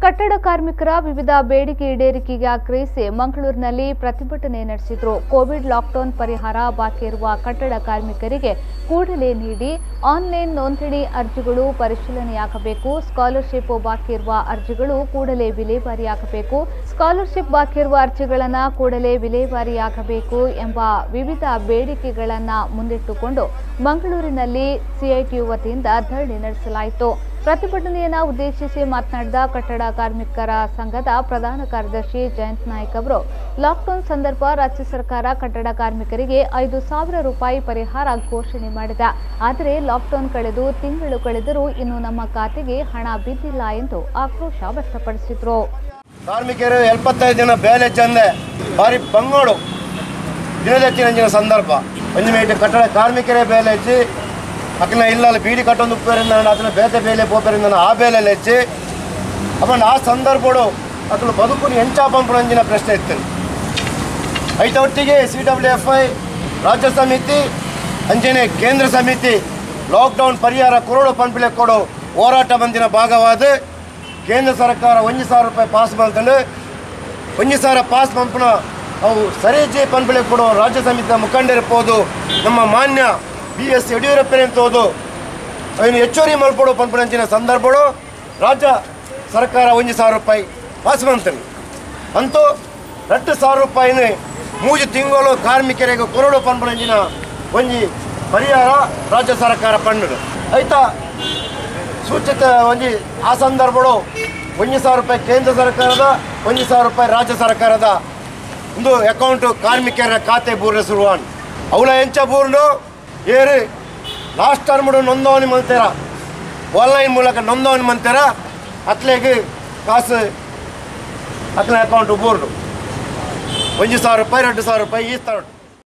ಕಟ್ಟಡ ಕಾರ್ಮಿಕರ ವಿವಿಧ ಬೇಡಿಕೆ ಈಡೇರಿಕೆಗೆ ಆಗ್ರಹಿಸಿ ಮಂಗಳೂರಿನಲ್ಲಿ ಪ್ರತಿಭಟನೆ ನಡೆಸಿದ್ರು ಕೋವಿಡ್ ಲಾಕ್ಡೌನ್ ಪರಿಹಾರ ಬಾಕಿ ಇರುವ ಕಟ್ಟಡ ಕಾರ್ಮಿಕರಿಗೆ ಕೂಡಲೇ ನೀಡಿ ಆನ್ಲೈನ್ ನೋಂದಣಿ ಅರ್ಜಿಗಳು ಪರಿಶೀಲನೆಯಾಗಬೇಕು ಸ್ಕಾಲರ್ಶಿಪ್ ಬಾಕಿ ಇರುವ ಅರ್ಜಿಗಳು ಕೂಡಲೇ ವಿಲೇವಾರಿಯಾಗಬೇಕು ಸ್ಕಾಲರ್ಶಿಪ್ ಬಾಕಿ ಇರುವ ಅರ್ಜಿಗಳನ್ನು ಕೂಡಲೇ ವಿಲೇವಾರಿಯಾಗಬೇಕು ಎಂಬ ವಿವಿಧ ಬೇಡಿಕೆಗಳನ್ನು ಮುಂದಿಟ್ಟುಕೊಂಡು ಮಂಗಳೂರಿನಲ್ಲಿ ಸಿಐಟಿಯು ವತಿಯಿಂದ ಧರಣಿ ನಡೆಸಲಾಯಿತು ಪ್ರತಿಭಟನೆಯನ್ನು ಉದ್ದೇಶಿಸಿ ಮಾತನಾಡಿದ ಕಟ್ಟಡ ಕಾರ್ಮಿಕರ ಸಂಘದ ಪ್ರಧಾನ ಕಾರ್ಯದರ್ಶಿ ಜಯಂತ್ ನಾಯ್ಕ್ ಅವರು ಲಾಕ್ಡೌನ್ ಸಂದರ್ಭ ರಾಜ್ಯ ಸರ್ಕಾರ ಕಟ್ಟಡ ಕಾರ್ಮಿಕರಿಗೆ ಐದು ಸಾವಿರ ರೂಪಾಯಿ ಪರಿಹಾರ ಘೋಷಣೆ ಮಾಡಿದೆ ಆದರೆ ಲಾಕ್ಡೌನ್ ಕಳೆದು ತಿಂಗಳು ಕಳೆದರೂ ಇನ್ನು ನಮ್ಮ ಖಾತೆಗೆ ಹಣ ಬಿದ್ದಿಲ್ಲ ಎಂದು ಆಕ್ರೋಶ ವ್ಯಕ್ತಪಡಿಸಿದರು ಕಾರ್ಮಿಕರು ಎಪ್ಪತ್ತೈದು ದಿನ ಬೇಲೆ ಚಂದೆ ಬಾರಿ ಬಂಗೋಡು ದಿನದಚ್ಚಿನ ಸಂದರ್ಭ ಒಂದು ಮೀಟರ್ ಕಟ್ಟಡ ಕಾರ್ಮಿಕರೇ ಬೇಲೆ ಹೆಚ್ಚಿ ಅಕ್ಕನ ಇಲ್ಲ ಬೀಡಿ ಕಟ್ಟೊಂದು ಉಪ್ಪೇರಿಂದ ಅದನ್ನ ಬೇತೆ ಬೇಲೆ ಪೋಪರಿಂದ ಆ ಬೇಲೆ ಹೆಚ್ಚಿ ಅವನ್ ಆ ಸಂದರ್ಭಗಳು ಅಕ್ಕಲು ಬದುಕು ಎಂಚಾ ಪಂಪುಣಂಜಿನ ಪ್ರಶ್ನೆ ಇತ್ತು ಐತ ಒಟ್ಟಿಗೆ ಸಿ ಡಬ್ಲ್ಯೂ ಎಫ್ ಐ ರಾಜ್ಯ ಸಮಿತಿ ಅಂಜನೆ ಕೇಂದ್ರ ಸಮಿತಿ ಲಾಕ್ಡೌನ್ ಪರಿಹಾರ ಕೊರೋಡು ಪಂಪಿಲೆ ಕೊಡು ಹೋರಾಟ ಬಂದಿನ ಭಾಗವಾದ ಕೇಂದ್ರ ಸರ್ಕಾರ ಒಂದು ಸಾವಿರ ರೂಪಾಯಿ ಪಾಸ್ ಬಂತಂದು ಒಂದು ಸಾವಿರ ಪಾಸ್ ಪಂಪನ ಅವು ಸರಿಜಿ ಪಂಪಿಲೆ ಕೊಡೋ ರಾಜ್ಯ ಸಮಿತಿಯ ಮುಖಂಡರಿರ್ಬೋದು ನಮ್ಮ ಮಾನ್ಯ ಬಿ ಎಸ್ ಯಡಿಯೂರಪ್ಪನಂತೋದು ಅವನು ಹೆಚ್ಚುವರಿ ಮಲ್ಪಡೋ ಪಂಪನಂಚಿನ ಸಂದರ್ಭಗಳು ರಾಜ್ಯ ಸರ್ಕಾರ ಒಂದು ಸಾವಿರ ರೂಪಾಯಿ ಪಾಸ್ ಬಂತನು ಅಂತೂ ಎರಡು ಸಾವಿರ ರೂಪಾಯಿನ ಮೂಜು ತಿಂಗಳು ಕಾರ್ಮಿಕರಿಗೆ ಕೊರಡು ಪಂಪನಂಚಿನ ಒಂಜಿ ಪರಿಹಾರ ರಾಜ್ಯ ಸರ್ಕಾರ ಪಂಡು ಆಯ್ತಾ ಸೂಚಿತ ಒಂಜಿ ಆ ಸಂದರ್ಭಗಳು ಒಂದು ಸಾವಿರ ರೂಪಾಯಿ ಕೇಂದ್ರ ಸರ್ಕಾರದ ಒಂದು ಸಾವಿರ ರೂಪಾಯಿ ರಾಜ್ಯ ಸರ್ಕಾರದ ಒಂದು ಅಕೌಂಟ್ ಕಾರ್ಮಿಕರ ಖಾತೆ ಬೂರ್ನ ಸುರುವಾನ್ ಅವಳ ಎಂಚ ಬೂರ್ನು ಏರು ಲಾಸ್ಟ್ ಟರ್ಮ್ ನೋಂದಣಿ ಮಾಡ್ತಾರ ಆನ್ಲೈನ್ ಮೂಲಕ ನೋಂದಣಿ ಮಾಡ್ತಾರ ಅತ್ಲೆಗೆ ಕಾಸು ಅತ್ಲೆ ಅಕೌಂಟ್ ಬೂರ್ನು ಒಂದು ಸಾವಿರ ರೂಪಾಯಿ ಎರಡು ಸಾವಿರ ರೂಪಾಯಿ ಈ ಥರ